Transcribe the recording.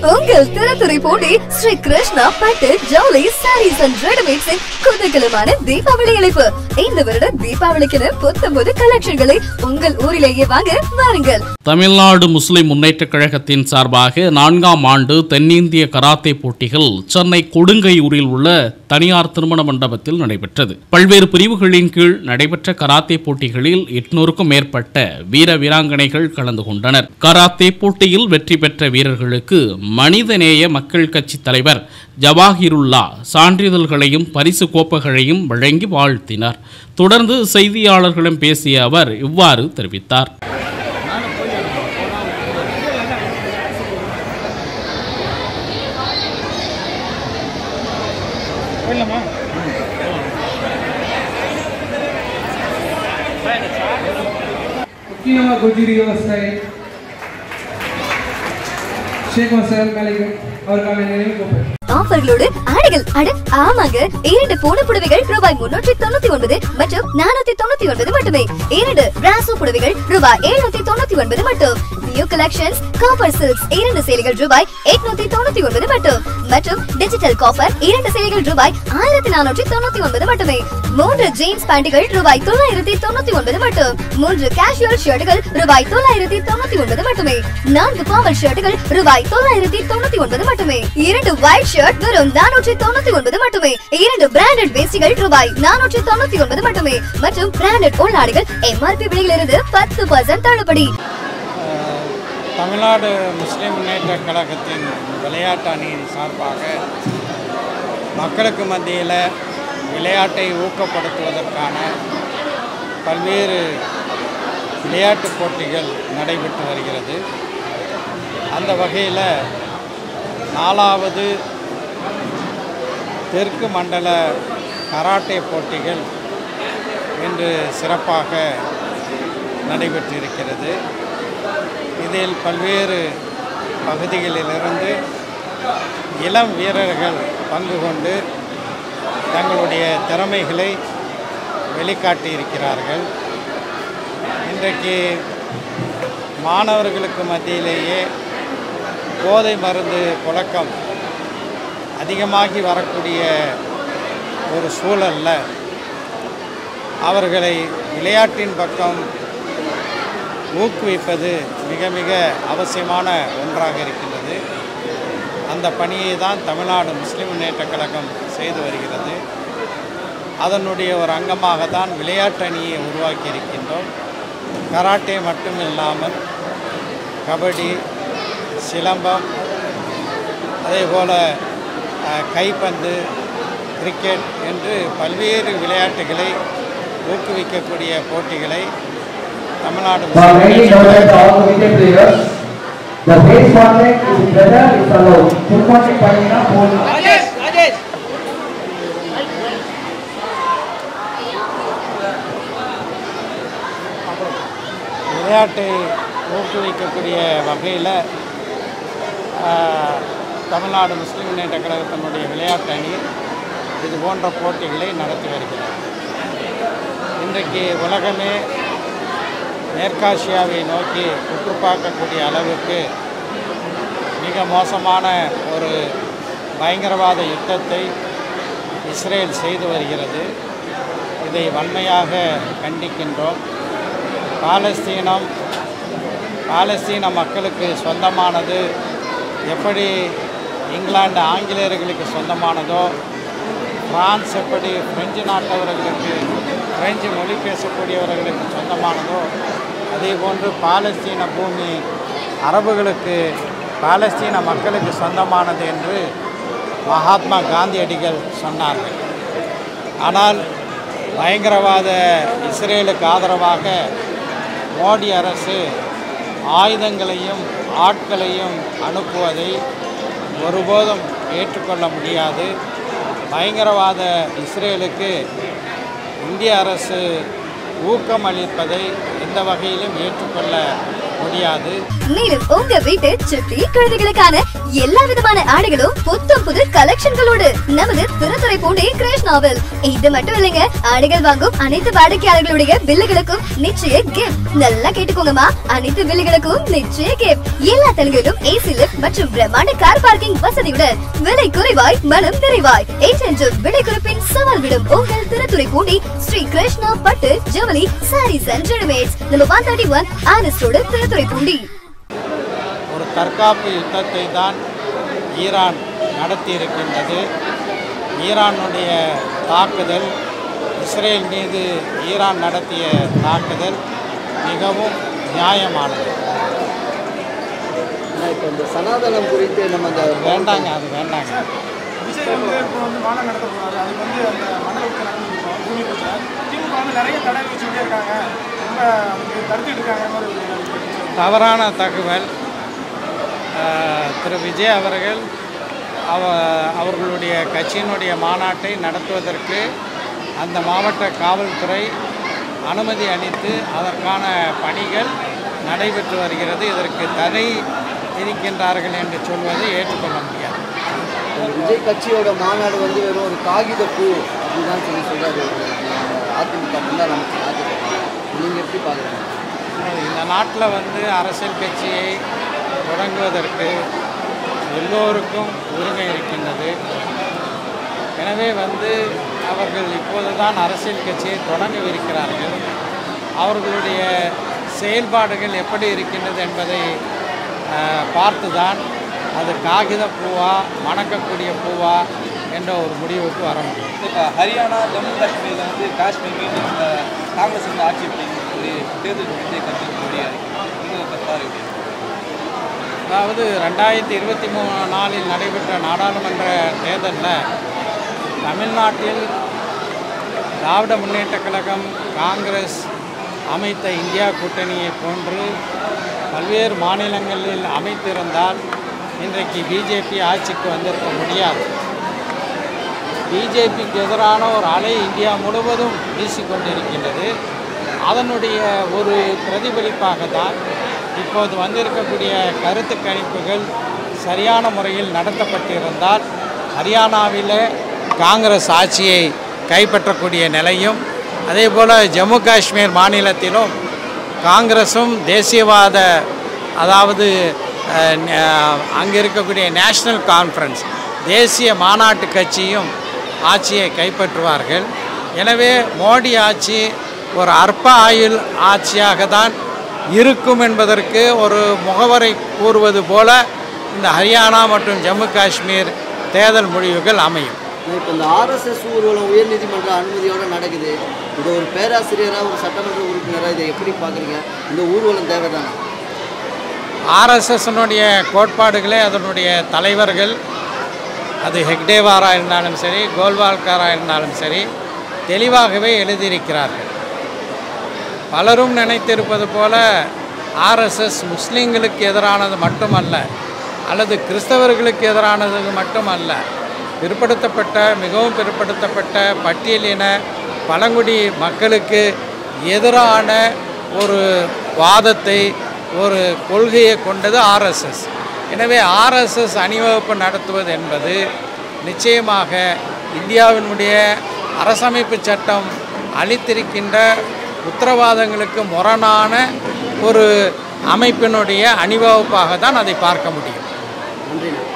உங்கள் திறத்துறை போட்டி ஸ்ரீ கிருஷ்ணா பட்டு ஜவுளி சாரீஸ் அண்ட் ரெடிமேட்ஸின் குதூகலமான தீபாவளி அழைப்பு இந்த வருட தீபாவளிக்கென புத்தம்பது கலெக்ஷன்களை உங்கள் ஊரிலேயே வாங்க வாருங்கள் தமிழ்நாடு முஸ்லிம் முன்னேற்றக் கழகத்தின் சார்பாக நான்காம் ஆண்டு தென்னிந்திய கராத்தே போட்டிகள் சென்னை கொடுங்கையூரில் உள்ள தனியார் திருமண மண்டபத்தில் நடைபெற்றது பல்வேறு பிரிவுகளின் கீழ் நடைபெற்ற கராத்தே போட்டிகளில் எட்நூறுக்கும் மேற்பட்ட வீர வீராங்கனைகள் கலந்து கொண்டனர் கராத்தே போட்டியில் வெற்றி பெற்ற வீரர்களுக்கு மனிதநேய மக்கள் கட்சி தலைவர் ஜவாஹிருல்லா சான்றிதழ்களையும் பரிசு கோப்பைகளையும் வழங்கி வாழ்த்தினார் தொடர்ந்து செய்தியாளர்களிடம் பேசிய அவர் இவ்வாறு தெரிவித்தார் முக்கியமாக குஜிரி விவசாயி ஷேக் மசால் காலிகம் அவருக்கான நினைவு கோப்பை ஆஃபர்களோடு ஆடைகள் அட ஆமாங்க இரண்டு பூன புடவைகள் ரூபாய் முன்னூற்றி தொண்ணூத்தி ஒன்பது மற்றும் நானூத்தி தொண்ணூத்தி ஒன்பது மட்டுமே இரண்டு பிராசோ புடவைகள் ரூபாய் எழுநூத்தி தொண்ணூத்தி ஒன்பது மட்டும் நியூ கலெக்ஷன்ஸ் காப்பர் சில்க்ஸ் இரண்டு சேலைகள் ரூபாய் எட்நூத்தி தொண்ணூத்தி ஒன்பது மட்டும் மற்றும் டிஜிட்டல் காப்பர் இரண்டு சேலைகள் ரூபாய் ஆயிரத்தி நானூற்றி தொண்ணூத்தி ஒன்பது மட்டுமே மூன்று ஜீன்ஸ் பேண்டுகள் ரூபாய் தொள்ளாயிரத்தி தொண்ணூத்தி ஒன்பது மட்டும் மூன்று கேஷுவல் ஷர்ட்டுகள் ரூபாய் தொள்ளாயிரத்தி தொண்ணூத்தி ஒன்பது மட்டுமே நான்கு ஃபார்மல் ஷர்ட்டுகள் ரூபாய் தொள்ளாயிரத்தி தொண்ணூத்தி ஒன்பது மட்டுமே இரண்டு ஒயிட் ஷர்ட் வெறும் நானூற்றி தொண்ணூத்தி ஒன்பது மட்டுமே இரண்டு பிராண்டட் வேஷ்டிகள் ரூபாய் நானூற்றி தொண்ணூத்தி ஒன்பது மட்டுமே மற்றும் பிராண்டட் உள்நாடுகள் எம்ஆர்பி விலையிலிருந்து பத்து பர்சன்ட் தள்ளுபடி தமிழ்நாடு முஸ்லிம் முன்னேற்ற கழகத்தின் விளையாட்டு அணியின் சார்பாக மக்களுக்கு மத்தியில் விளையாட்டை ஊக்கப்படுத்துவதற்கான பல்வேறு விளையாட்டுப் போட்டிகள் நடைபெற்று வருகிறது அந்த வகையில் நாலாவது தெற்கு மண்டல கராட்டே போட்டிகள் இன்று சிறப்பாக நடைபெற்றிருக்கிறது இதில் பல்வேறு பகுதிகளிலிருந்து இளம் வீரர்கள் பங்கு கொண்டு தங்களுடைய திறமைகளை வெளிக்காட்டியிருக்கிறார்கள் இன்றைக்கு மாணவர்களுக்கு மத்தியிலேயே போதை மருந்து புழக்கம் அதிகமாகி வரக்கூடிய ஒரு சூழலில் அவர்களை விளையாட்டின் பக்கம் ஊக்குவிப்பது மிக மிக அவசியமான ஒன்றாக இருக்கின்றது அந்த பணியை தான் தமிழ்நாடு முஸ்லிம் முன்னேற்றக் கழகம் செய்து வருகிறது அதனுடைய ஒரு அங்கமாக தான் விளையாட்டு அணியை உருவாக்கி இருக்கின்றோம் கராட்டே மட்டும் இல்லாமல் கபடி சிலம்பம் அதே போல் அஹ், கைப்பந்து கிரிக்கெட் என்று பல்வேறு விளையாட்டுகளை ஊக்குவிக்கக்கூடிய போட்டிகளை Tamil Nadu Now, Muslim mainly Munnetra noted Kazhagam all wicket players. The base contact is better is allowed. Full contact பண்ணீங்கன்னா போதும். விளையாட்டை ஊக்குவிக்கக்கூடிய வகையில் தமிழ்நாடு முஸ்லிம் முன்னேற்ற கழகத்தினுடைய விளையாட்டு அணி இது போன்ற போட்டிகளை நடத்தி வருகிறது இன்றைக்கு உலகமே மேற்காசியாவை நோக்கி உற்று பார்க்கக்கூடிய அளவுக்கு மிக மோசமான ஒரு பயங்கரவாத யுத்தத்தை இஸ்ரேல் செய்து வருகிறது இதை வன்மையாக கண்டிக்கின்றோம் பாலஸ்தீனம் பாலஸ்தீன மக்களுக்கு சொந்தமானது எப்படி இங்கிலாந்து ஆங்கிலேயர்களுக்கு சொந்தமானதோ பிரான்ஸ் எப்படி பிரெஞ்சு நாட்டவர்களுக்கு பிரெஞ்சு மொழி பேசக்கூடியவர்களுக்கு சொந்தமானதோ அதே போன்று பாலஸ்தீன பூமி அரபுகளுக்கு பாலஸ்தீன மக்களுக்கு சொந்தமானது என்று மகாத்மா காந்தியடிகள் சொன்னார்கள் ஆனால் பயங்கரவாத இஸ்ரேலுக்கு ஆதரவாக மோடி அரசு ஆயுதங்களையும் ஆட்களையும் அனுப்புவதை ஒருபோதும் ஏற்றுக்கொள்ள முடியாது பயங்கரவாத இஸ்ரேலுக்கு இந்திய அரசு ஊக்கம் அளிப்பதை எந்த வகையிலும் ஏற்றுக்கொள்ள முடியாது மேலும் உங்க வீட்டு சுட்டி குழந்தைகளுக்கான எல்லா விதமான ஆடைகளும் புத்தம் புது கலெக்ஷன்களோடு நமது திருத்துறை பூண்டி கிருஷ்ணாவில் இது மட்டும் இல்லைங்க ஆடைகள் வாங்கும் அனைத்து வாடிக்கையாளர்களுடைய பில்லுகளுக்கும் நிச்சய கிஃப்ட் நல்லா கேட்டுக்கோங்கம்மா அனைத்து பில்லுகளுக்கும் நிச்சய கிஃப்ட் எல்லா தெலுங்கிலும் ஏசி லிஃப்ட் மற்றும் பிரம்மாண்ட கார் பார்க்கிங் வசதியுடன் விலை குறைவாய் மனம் நிறைவாய் என்றென்றும் விலை குறைப்பின் சவால் விடும் உங்கள் திருத்துறை பூண்டி ஸ்ரீ கிருஷ்ணா பட்டு ஜவுளி சாரீஸ் அண்ட் ரெடிமேட்ஸ் நம்ம one thirty one honest road Thiruthuraipoondi ஒரு தற்காப்பு யுத்தத்தை தான் ஈரான் நடத்தியிருக்கின்றது ஈரானுடைய தாக்குதல் இஸ்ரேல் மீது ஈரான் நடத்திய தாக்குதல் மிகவும் நியாயமானது இப்போ இந்த சனாதனம் குறித்து நம்ம அந்த வேண்டாங்க அது வேண்டாங்க விஜய் வந்து இப்போ வந்து மாநாடு நடத்த போறாரு அதுக்கு வந்து அந்த மண்டல உச்ச நடந்துருக்கோம் பூமி பூஜை திமுக வந்து நிறைய தடை வச்சுக்கிட்டே இருக்காங்க ரொம்ப அதுக்கு தடுத்துட்டு இருக்காங்க மாதிரி ஒரு தவறான தகவல் அஹ், திரு விஜய் அவர்கள் அவ அவர்களுடைய கட்சியினுடைய மாநாட்டை நடத்துவதற்கு அந்த மாவட்ட காவல்துறை அனுமதி அளித்து அதற்கான பணிகள் நடைபெற்று வருகிறது இதற்கு தடை விதிக்கின்றார்கள் என்று சொல்வதை ஏற்றுக்கொள்ள முடியாது ஒரு விஜய் கட்சியோட மாநாடு வந்து வெறும் ஒரு காகித பூ அப்படிதான் சொல்லி சொல்றாரு அதிமுக முன்னாள் அமைச்சர் ராஜகோபால் நீங்கள் எப்படி பார்க்குறீங்க இந்த நாட்டில் வந்து அரசியல் கட்சியை தொடங்குவதற்கு எல்லோருக்கும் உரிமை இருக்கின்றது எனவே வந்து அவர்கள் இப்போதுதான் அரசியல் கட்சியை தொடங்கவிருக்கிறார்கள் அவர்களுடைய செயல்பாடுகள் எப்படி இருக்கின்றது என்பதை அஹ், பார்த்துதான் அது காகித பூவா மணக்கக்கூடிய பூவா என்ற ஒரு முடிவுக்கு வர முடியும் இப்போ ஹரியானா ஜம்மு காஷ்மீரில் வந்து காஷ்மீர் மீண்டும் இந்த காங்கிரஸ் வந்து ஆட்சி பிடிக்கும் சொல்லி தேர்தல் முடிஞ்சு கட்சி முடியாது நீங்கள் கருத்தாக இருக்கு அதாவது ரெண்டாயிரத்தி இருபத்தி மூணு நாளில் நடைபெற்ற நாடாளுமன்ற தேர்தலில் தமிழ்நாட்டில் திராவிட முன்னேற்றக் கழகம் காங்கிரஸ் அமைத்த இந்தியா கூட்டணியை போன்று பல்வேறு மாநிலங்களில் அமைத்திருந்தால் இன்றைக்கு பிஜேபி ஆட்சிக்கு வந்திருக்க முடியாது பிஜேபிக்கு எதிரான ஒரு அலை இந்தியா முழுவதும் வீசிக்கொண்டிருக்கின்றது அதனுடைய ஒரு பிரதிபலிப்பாக தான் இப்போது வந்திருக்கக்கூடிய கருத்து கணிப்புகள் சரியான முறையில் நடத்தப்பட்டிருந்தால் ஹரியானாவில் காங்கிரஸ் ஆட்சியை கைப்பற்றக்கூடிய நிலையும் அதே போல் ஜம்மு காஷ்மீர் மாநிலத்திலும் காங்கிரஸும் தேசியவாத அதாவது அஹ், ந- அங்கே இருக்கக்கூடிய நேஷனல் கான்ஃபரன்ஸ் தேசிய மாநாட்டு கட்சியும் ஆட்சியை கைப்பற்றுவார்கள் எனவே மோடி ஆட்சி ஒரு அற்ப ஆயுள் ஆட்சியாக தான் இருக்கும் என்பதற்கு ஒரு முகவரை கூறுவது போல இந்த ஹரியானா மற்றும் ஜம்மு காஷ்மீர் தேர்தல் முடிவுகள் அமையும் இப்போ இந்த ஆர்எஸ்எஸ் ஊர்வலம் உயர்நீதிமன்ற அனுமதியோடு நடக்குது இது ஒரு பேராசிரியராக ஒரு சட்டமன்ற உறுப்பினராக இதை எப்படி பார்க்குறீங்க இந்த ஊர்வலம் தேவைதானா ஆர்எஸ்எஸ்னுடைய கோட்பாடுகளே அதனுடைய தலைவர்கள் அது ஹெக்டேவாராக இருந்தாலும் சரி கோல்வால்காராக இருந்தாலும் சரி தெளிவாகவே எழுதியிருக்கிறார்கள் பலரும் நினைத்திருப்பது போல ஆர்எஸ்எஸ் முஸ்லீம்களுக்கு எதிரானது மட்டுமல்ல அல்லது கிறிஸ்தவர்களுக்கு எதிரானது மட்டுமல்ல பிற்படுத்தப்பட்ட மிகவும் பிற்படுத்தப்பட்ட பட்டியலின பழங்குடி மக்களுக்கு எதிரான ஒரு வாதத்தை ஒரு கொள்கையை கொண்டது ஆர்எஸ்எஸ் எனவே ஆர்எஸ்எஸ் அணிவகுப்பு நடத்துவது என்பது நிச்சயமாக இந்தியாவினுடைய அரசமைப்பு சட்டம் அளித்திருக்கின்ற உத்தரவாதங்களுக்கு முரணான ஒரு அமைப்பினுடைய அணிவகுப்பாக தான் அதை பார்க்க முடியும் நன்றி